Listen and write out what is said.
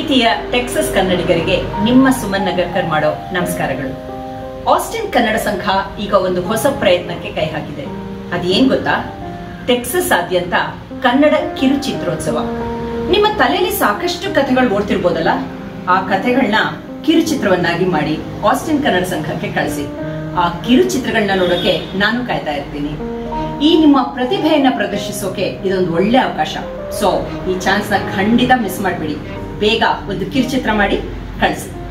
ಪ್ರೀತಿಯ ಟೆಕ್ಸಸ್ ಕನ್ನಡಿಗರಿಗೆ ನಿಮ್ಮ ಸುಮನ್ ನಗರ್ಕರ್ ಮಾಡೋ ನಮಸ್ಕಾರಗಳು ಆಸ್ಟಿನ್ ಕನ್ನಡ ಸಂಘ ಈಗ ಒಂದು ಹೊಸ ಪ್ರಯತ್ನಕ್ಕೆ ಕೈ ಹಾಕಿದೆ ಅದೇನ್ ಗೊತ್ತಾ ಟೆಕ್ಸಸ್ ಆದ್ಯಂತ ಕನ್ನಡ ಕಿರುಚಿತ್ರೋತ್ಸವ ನಿಮ್ಮ ತಲೆಯಲ್ಲಿ ಸಾಕಷ್ಟು ಕಥೆಗಳು ಓಡ್ತಿರ್ಬೋದಲ್ಲ ಆ ಕಥೆಗಳನ್ನ ಕಿರುಚಿತ್ರವನ್ನಾಗಿ ಮಾಡಿ ಆಸ್ಟಿನ್ ಕನ್ನಡ ಸಂಘಕ್ಕೆ ಕಳಿಸಿ ಆ ಕಿರುಚಿತ್ರಗಳನ್ನ ನೋಡೋಕೆ ನಾನು ಕಾಯ್ತಾ ಇರ್ತೀನಿ ಈ ನಿಮ್ಮ ಪ್ರತಿಭೆಯನ್ನ ಪ್ರದರ್ಶಿಸೋಕೆ ಇದೊಂದು ಒಳ್ಳೆ ಅವಕಾಶ ಸೊ ಈ ಚಾನ್ಸ್ ನ ಖಂಡಿತ ಮಿಸ್ ಮಾಡ್ಬೇಡಿ ಬೇಗ ಒಂದು ಕಿರುಚಿತ್ರ ಮಾಡಿ ಕಳಿಸಿ